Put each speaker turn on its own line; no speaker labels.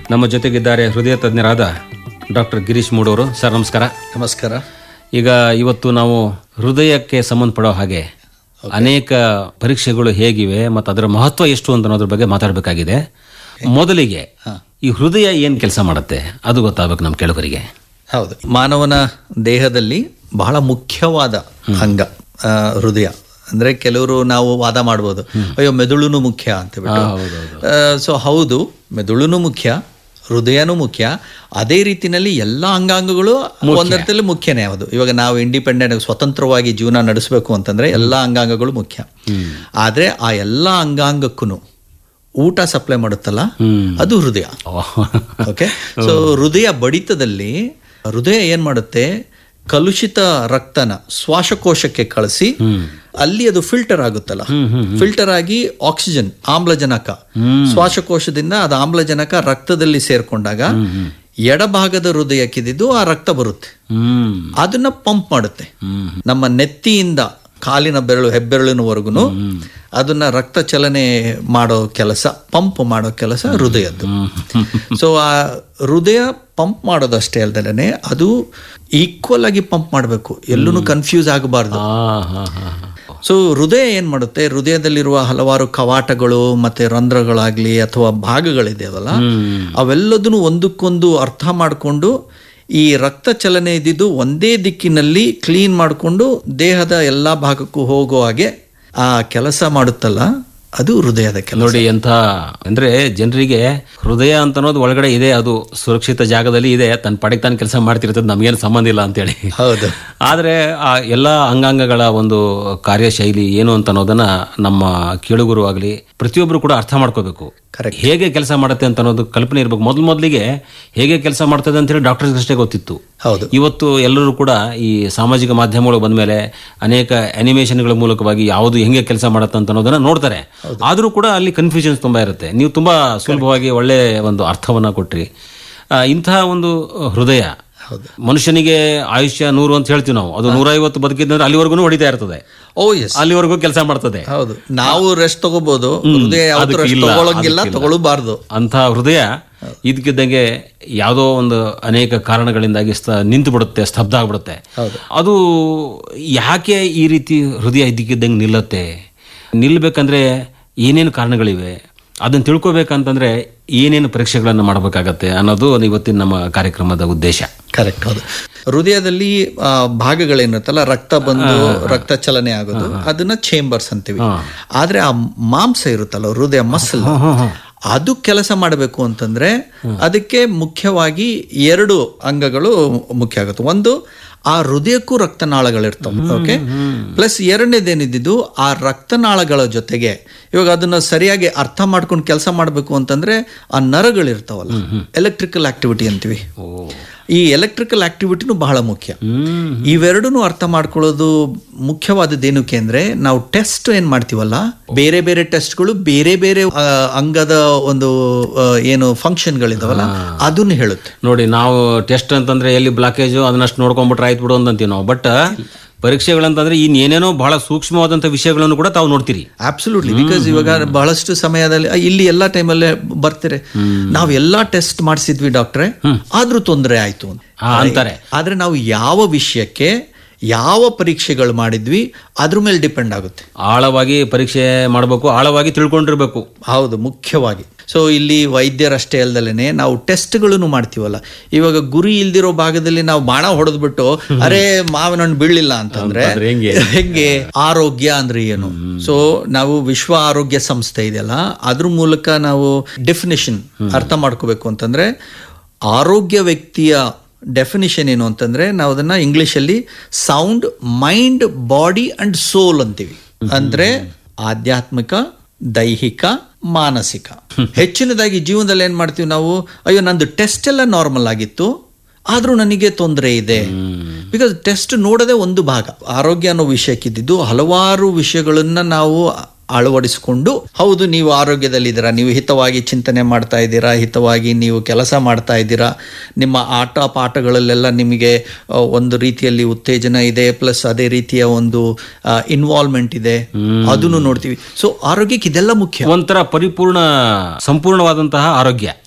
ನಮ್ಮ ಜೊತೆಗಿದ್ದಾರೆ ಹೃದಯ ತಜ್ಞರಾದ ಡಾಕ್ಟರ್ ಗಿರೀಶ್ ಮೂಡವರು ಸರ್ ನಮಸ್ಕಾರ
ನಮಸ್ಕಾರ
ಈಗ ಇವತ್ತು ನಾವು ಹೃದಯಕ್ಕೆ ಸಂಬಂಧಪಡೋ ಹಾಗೆ ಅನೇಕ ಪರೀಕ್ಷೆಗಳು ಹೇಗಿವೆ ಮತ್ತು ಅದರ ಮಹತ್ವ ಎಷ್ಟು ಅಂತ ಅನ್ನೋದ್ರ ಬಗ್ಗೆ ಮಾತಾಡಬೇಕಾಗಿದೆ ಮೊದಲಿಗೆ ಈ ಹೃದಯ ಏನು ಕೆಲಸ ಮಾಡುತ್ತೆ ಅದು ಗೊತ್ತಾಗಬೇಕು ನಮ್ಮ ಕೆಳಗರಿಗೆ
ಹೌದು ಮಾನವನ ದೇಹದಲ್ಲಿ ಬಹಳ ಮುಖ್ಯವಾದ ಅಂಗ ಆ, ಹೃದಯ ಅಂದ್ರೆ ಕೆಲವರು ನಾವು ವಾದ ಮಾಡ್ಬೋದು ಅಯ್ಯೋ ಮೆದುಳುನು ಮುಖ್ಯ ಅಂತ ಬಿಟ್ಟು ಸೊ ಹೌದು ಮೆದುಳುನು ಮುಖ್ಯ ಹೃದಯನೂ ಮುಖ್ಯ ಅದೇ ರೀತಿನಲ್ಲಿ ಎಲ್ಲ ಅಂಗಾಂಗಗಳು ಒಂದರ್ಥದಲ್ಲಿ ಮುಖ್ಯನೇ ಹೌದು ಇವಾಗ ನಾವು ಇಂಡಿಪೆಂಡೆಂಟ್ ಸ್ವತಂತ್ರವಾಗಿ ಜೀವನ ನಡೆಸಬೇಕು ಅಂತಂದ್ರೆ ಎಲ್ಲ ಅಂಗಾಂಗಗಳು ಮುಖ್ಯ ಆದ್ರೆ ಆ ಎಲ್ಲ ಅಂಗಾಂಗಕ್ಕೂ ಊಟ ಸಪ್ಲೈ ಮಾಡುತ್ತಲ್ಲ ಅದು ಹೃದಯ ಓಕೆ ಸೊ ಹೃದಯ ಬಡಿತದಲ್ಲಿ ಹೃದಯ ಏನ್ ಮಾಡುತ್ತೆ ಕಲುಷಿತ ರಕ್ತನ ಶ್ವಾಸಕೋಶಕ್ಕೆ ಕಳಿಸಿ ಅಲ್ಲಿ ಅದು ಫಿಲ್ಟರ್ ಆಗುತ್ತಲ್ಲ ಫಿಲ್ಟರ್ ಆಗಿ ಆಕ್ಸಿಜನ್ ಆಮ್ಲಜನಕ ಶ್ವಾಸಕೋಶದಿಂದ ಅದು ಆಮ್ಲಜನಕ ರಕ್ತದಲ್ಲಿ ಸೇರ್ಕೊಂಡಾಗ ಎಡಭಾಗದ ಹೃದಯಕ್ಕಿದ್ದು ಆ ರಕ್ತ ಬರುತ್ತೆ
ಹ್ಮ್
ಅದನ್ನ ಪಂಪ್ ಮಾಡುತ್ತೆ ನಮ್ಮ ನೆತ್ತಿಯಿಂದ ಕಾಲಿನ ಬೆರಳು ಹೆಬ್ಬೆರಳಿನವರೆಗೂ ಅದನ್ನ ರಕ್ತ ಚಲನೆ ಮಾಡೋ ಕೆಲಸ ಪಂಪ್ ಮಾಡೋ ಕೆಲಸ ಹೃದಯದ್ದು ಸೊ ಆ ಹೃದಯ ಪಂಪ್ ಮಾಡೋದಷ್ಟೇ ಅಲ್ದಲೇ ಅದು ಈಕ್ವಲ್ ಆಗಿ ಪಂಪ್ ಮಾಡಬೇಕು ಎಲ್ಲೂ ಕನ್ಫ್ಯೂಸ್ ಆಗಬಾರ್ದು
ಆ, ಹಾ, ಹಾ, ಹಾ.
ಸೊ ಹೃದಯ ಏನ್ ಮಾಡುತ್ತೆ ಹೃದಯದಲ್ಲಿರುವ ಹಲವಾರು ಕವಾಟಗಳು ಮತ್ತೆ ರಂಧ್ರಗಳಾಗ್ಲಿ ಅಥವಾ ಭಾಗಗಳಿದೆಯಲ್ಲ ಅವೆಲ್ಲದನ್ನು ಒಂದಕ್ಕೊಂದು ಅರ್ಥ ಮಾಡಿಕೊಂಡು ಈ ರಕ್ತ ಚಲನೆ ಇದ್ದಿದ್ದು ಒಂದೇ ದಿಕ್ಕಿನಲ್ಲಿ ಕ್ಲೀನ್ ಮಾಡಿಕೊಂಡು ದೇಹದ ಎಲ್ಲಾ ಭಾಗಕ್ಕೂ ಹೋಗೋ ಹಾಗೆ ಆ ಕೆಲಸ ಮಾಡುತ್ತಲ್ಲ ಅದು ಹೃದಯದ ಕೆಲಸ
ನೋಡಿ ಎಂಥ ಅಂದ್ರೆ ಜನರಿಗೆ ಹೃದಯ ಅಂತ ಅನ್ನೋದು ಒಳಗಡೆ ಇದೆ ಅದು ಸುರಕ್ಷಿತ ಜಾಗದಲ್ಲಿ ಇದೆ ತನ್ನ ಪಡೆಗೆ ತಾನು ಕೆಲಸ ಮಾಡ್ತಿರ್ತದೆ ನಮ್ಗೇನು ಸಂಬಂಧ ಇಲ್ಲ ಅಂತೇಳಿ
ಹೌದು
ಆದರೆ ಆ ಎಲ್ಲ ಅಂಗಾಂಗಗಳ ಒಂದು ಕಾರ್ಯಶೈಲಿ ಏನು ಅಂತ ಅನ್ನೋದನ್ನ ನಮ್ಮ ಕೇಳುಗರು ಆಗಲಿ ಪ್ರತಿಯೊಬ್ಬರು ಕೂಡ ಅರ್ಥ ಮಾಡ್ಕೋಬೇಕು ಹೇಗೆ ಕೆಲಸ ಮಾಡುತ್ತೆ ಅಂತ ಅನ್ನೋದು ಕಲ್ಪನೆ ಇರಬೇಕು ಮೊದಲು ಮೊದಲಿಗೆ ಹೇಗೆ ಕೆಲಸ ಮಾಡ್ತದೆ ಅಂತ ಹೇಳಿ ಡಾಕ್ಟರ್ಸ್ ಅಷ್ಟೇ ಗೊತ್ತಿತ್ತು
ಹೌದು
ಇವತ್ತು ಎಲ್ಲರೂ ಕೂಡ ಈ ಸಾಮಾಜಿಕ ಮಾಧ್ಯಮಗಳು ಬಂದ ಮೇಲೆ ಅನೇಕ ಅನಿಮೇಷನ್ಗಳ ಮೂಲಕವಾಗಿ ಯಾವುದು ಹೆಂಗೆ ಕೆಲಸ ಮಾಡುತ್ತೆ ಅಂತ ಅನ್ನೋದನ್ನ ನೋಡ್ತಾರೆ ಆದರೂ ಕೂಡ ಅಲ್ಲಿ ಕನ್ಫ್ಯೂಷನ್ಸ್ ತುಂಬಾ ಇರುತ್ತೆ ನೀವು ತುಂಬಾ ಸುಲಭವಾಗಿ ಒಳ್ಳೆ ಒಂದು ಅರ್ಥವನ್ನ ಕೊಟ್ರಿ ಆ, ಇಂತಹ ಒಂದು ಹೃದಯ ಮನುಷ್ಯನಿಗೆ ಆಯುಷ್ಯ ನೂರು ಅಂತ ಹೇಳ್ತೀವಿ ನಾವು ಅದು ನೂರೈವತ್ತು ಬದುಕಿದ್ರೆ ಅಲ್ಲಿವರೆಗೂ ಹೊಡಿತಾ ಇರ್ತದೆ
ಓ ಎಸ್
ಅಲ್ಲಿವರೆಗೂ ಕೆಲಸ ಮಾಡ್ತದೆ
ಹೌದು ನಾವು ರೆಸ್ಟ್ ತಗೋಬಹುದು ಹೃದಯ ಯಾವತ್ತೂ
ಅದಕ್ಕೆ
ರೆಸ್ಟ್
ಇಲ್ಲ,
ತಗೊಳಂಗಿಲ್ಲ
ಅದಕ್ಕಿಲ್ಲ.
ತಗೊಳ್ಬಾರ್ದು
ಅಂಥ ಹೃದಯ ಇದಕ್ಕಿದ್ದಂಗೆ ಯಾವುದೋ ಒಂದು ಅನೇಕ ಕಾರಣಗಳಿಂದಾಗಿ ಸ್ಥ ನಿಂತು ಬಿಡುತ್ತೆ ಸ್ತಬ್ಧ ಆಗ್ಬಿಡುತ್ತೆ ಅದು ಯಾಕೆ ಈ ರೀತಿ ಹೃದಯ ಇದ್ದಕ್ಕಿದ್ದಂಗೆ ನಿಲ್ಲತ್ತೆ ನಿಲ್ಲಬೇಕಂದ್ರೆ ಏನೇನು ಕಾರಣಗಳಿವೆ ಅದನ್ನು ತಿಳ್ಕೊಬೇಕಂತಂದ್ರೆ ಏನೇನು ಪರೀಕ್ಷೆಗಳನ್ನು ಮಾಡಬೇಕಾಗತ್ತೆ ಅನ್ನೋದು ಇವತ್ತಿನ ನಮ್ಮ ಕಾರ್ಯಕ್ರಮದ ಉದ್ದೇಶ
ಕರೆಕ್ಟ್ ಹೌದು ಹೃದಯದಲ್ಲಿ ಆ, ಭಾಗಗಳೇನಿರುತ್ತಲ್ಲ ರಕ್ತ ಬಂದು ರಕ್ತ ಚಲನೆ ಆಗೋದು ಅದನ್ನ ಚೇಂಬರ್ಸ್ ಅಂತೀವಿ ಆದ್ರೆ ಆ ಮಾಂಸ ಇರುತ್ತಲ್ಲ ಹೃದಯ ಮಸಲ್ ಅದು ಕೆಲಸ ಮಾಡಬೇಕು ಅಂತಂದ್ರೆ ಅದಕ್ಕೆ ಮುಖ್ಯವಾಗಿ ಎರಡು ಅಂಗಗಳು ಮುಖ್ಯ ಆಗುತ್ತೆ ಒಂದು ಆ ಹೃದಯಕ್ಕೂ ರಕ್ತನಾಳಗಳಿರ್ತವೆ ಓಕೆ ಪ್ಲಸ್ ಎರಡನೇದೇನಿದ್ದು ಆ ರಕ್ತನಾಳಗಳ ಜೊತೆಗೆ ಇವಾಗ ಅದನ್ನ ಸರಿಯಾಗಿ ಅರ್ಥ ಮಾಡ್ಕೊಂಡು ಕೆಲಸ ಮಾಡಬೇಕು ಅಂತಂದ್ರೆ ಆ ನರಗಳಿರ್ತಾವಲ್ಲ ಎಲೆಕ್ಟ್ರಿಕಲ್ ಆಕ್ಟಿವಿಟಿ ಅಂತೀವಿ ಈ ಎಲೆಕ್ಟ್ರಿಕಲ್ ಆಕ್ಟಿವಿಟಿನೂ ಬಹಳ ಮುಖ್ಯ ಇವೆರಡೂ ಅರ್ಥ ಮಾಡ್ಕೊಳ್ಳೋದು ಮುಖ್ಯವಾದದ್ದೇನಕ್ಕೆ ಅಂದ್ರೆ ನಾವು ಟೆಸ್ಟ್ ಏನ್ ಮಾಡ್ತೀವಲ್ಲ ಬೇರೆ ಬೇರೆ ಟೆಸ್ಟ್ಗಳು ಬೇರೆ ಬೇರೆ ಆ, ಅಂಗದ ಒಂದು ಆ, ಏನು ಫಂಕ್ಷನ್ಗಳಿದಾವಲ್ಲ ಅದನ್ನ ಹೇಳುತ್ತೆ
ನೋಡಿ ನಾವು ಟೆಸ್ಟ್ ಅಂತಂದ್ರೆ ಎಲ್ಲಿ ಬ್ಲಾಕೇಜು ಅದನ್ನಷ್ಟು ನೋಡ್ಕೊಂಡ್ಬಿಟ್ರೆ ಆಯ್ತು ಬಿಡು ಅಂತೀವಿ ನಾವು ಬಟ್ ಪರೀಕ್ಷೆಗಳಂತಂದ್ರೆ ಇನ್ನೇನೇನೋ ಬಹಳ ಸೂಕ್ಷ್ಮವಾದಂಥ ವಿಷಯಗಳನ್ನು ಕೂಡ ತಾವು ನೋಡ್ತೀರಿ
ಅಬ್ಸಲ್ಯೂಟ್ಲಿ ಬಿಕಾಸ್ ಇವಾಗ ಬಹಳಷ್ಟು ಸಮಯದಲ್ಲಿ ಆ, ಇಲ್ಲಿ ಎಲ್ಲಾ ಟೈಮಲ್ಲೇ ಬರ್ತಾರೆ ನಾವು ಎಲ್ಲಾ ಟೆಸ್ಟ್ ಮಾಡಿಸಿದ್ವಿ ಡಾಕ್ಟ್ರೆ ಆದ್ರೂ ತೊಂದರೆ ಆಯ್ತು ಅಂತ
ಹಾ, ಅಂತಾರೆ
ಆದ್ರೆ ನಾವು ಯಾವ ವಿಷಯಕ್ಕೆ ಯಾವ ಪರೀಕ್ಷೆಗಳು ಮಾಡಿದ್ವಿ ಅದ್ರ ಮೇಲೆ ಡಿಪೆಂಡ್ ಆಗುತ್ತೆ
ಆಳವಾಗಿ ಪರೀಕ್ಷೆ ಮಾಡಬೇಕು ಆಳವಾಗಿ ತಿಳ್ಕೊಂಡಿರ್ಬೇಕು
ಹೌದು ಮುಖ್ಯವಾಗಿ ಸೊ ಇಲ್ಲಿ ವೈದ್ಯರಷ್ಟೇ ಅಲ್ದಲೇನೆ ನಾವು ಟೆಸ್ಟ್ಗಳನ್ನು ಮಾಡ್ತೀವಲ್ಲ ಇವಾಗ ಗುರಿ ಇಲ್ದಿರೋ ಭಾಗದಲ್ಲಿ ನಾವು ಬಾಣ ಹೊಡೆದ್ಬಿಟ್ಟು ಅರೆ ಮಾವಿನ ಹಣ್ಣು ಬೀಳಿಲ್ಲ ಅಂತಂದ್ರೆ
ಅಂತಂದ್ರೆ ಹೆಂಗೆ?
ಹೆಂಗೆ ಆರೋಗ್ಯ ಅಂದ್ರೆ ಏನು ಸೊ ನಾವು ವಿಶ್ವ ಆರೋಗ್ಯ ಸಂಸ್ಥೆ ಇದೆಯಲ್ಲ ಅದ್ರ ಮೂಲಕ ನಾವು ಡೆಫಿನೇಷನ್ ಅರ್ಥ ಮಾಡ್ಕೋಬೇಕು ಅಂತಂದ್ರೆ ಆರೋಗ್ಯ ವ್ಯಕ್ತಿಯ ಡೆಫಿನಿಷನ್ ಏನು ಅಂತಂದ್ರೆ ನಾವು ಅದನ್ನ ಇಂಗ್ಲಿಷಲ್ಲಿ sound mind body and soul ಅಂತೀವಿ ಅಂದ್ರೆ ಆಧ್ಯಾತ್ಮಿಕ ದೈಹಿಕ ಮಾನಸಿಕ ಹೆಚ್ಚಿನದಾಗಿ ಜೀವನದಲ್ಲಿ ಏನ್ ಮಾಡ್ತೀವಿ ನಾವು ಅಯ್ಯೋ ನಂದು ಟೆಸ್ಟ್ ಎಲ್ಲ ನಾರ್ಮಲ್ ಆಗಿತ್ತು ಆದ್ರೂ ನನಗೆ ತೊಂದರೆ ಇದೆ ಬಿಕಾಸ್ ಟೆಸ್ಟ್ ನೋಡೋದೇ ಒಂದು ಭಾಗ ಆರೋಗ್ಯ ಅನ್ನೋ ವಿಷಯಕ್ಕಿದ್ದು ಹಲವಾರು ವಿಷಯಗಳನ್ನ ನಾವು ಅಳವಡಿಸಿಕೊಂಡು ಹೌದು ನೀವು ಆರೋಗ್ಯದಲ್ಲಿದ್ದೀರಾ ನೀವು ಹಿತವಾಗಿ ಚಿಂತನೆ ಮಾಡ್ತಾ ಇದ್ದೀರಾ ಹಿತವಾಗಿ ನೀವು ಕೆಲಸ ಮಾಡ್ತಾ ಇದ್ದೀರಾ ನಿಮ್ಮ ಆಟ ಪಾಠಗಳಲ್ಲೆಲ್ಲ ನಿಮಗೆ ಆ, ಒಂದು ರೀತಿಯಲ್ಲಿ ಉತ್ತೇಜನ ಇದೆ ಪ್ಲಸ್ ಅದೇ ರೀತಿಯ ಒಂದು ಇನ್ವಾಲ್ವ್ಮೆಂಟ್ ಇದೆ ಅದನ್ನು ನೋಡ್ತೀವಿ ಸೊ ಆರೋಗ್ಯಕ್ಕೆ ಇದೆಲ್ಲ ಮುಖ್ಯ
ಒಂಥರ ಪರಿಪೂರ್ಣ ಸಂಪೂರ್ಣವಾದಂತಹ ಆರೋಗ್ಯ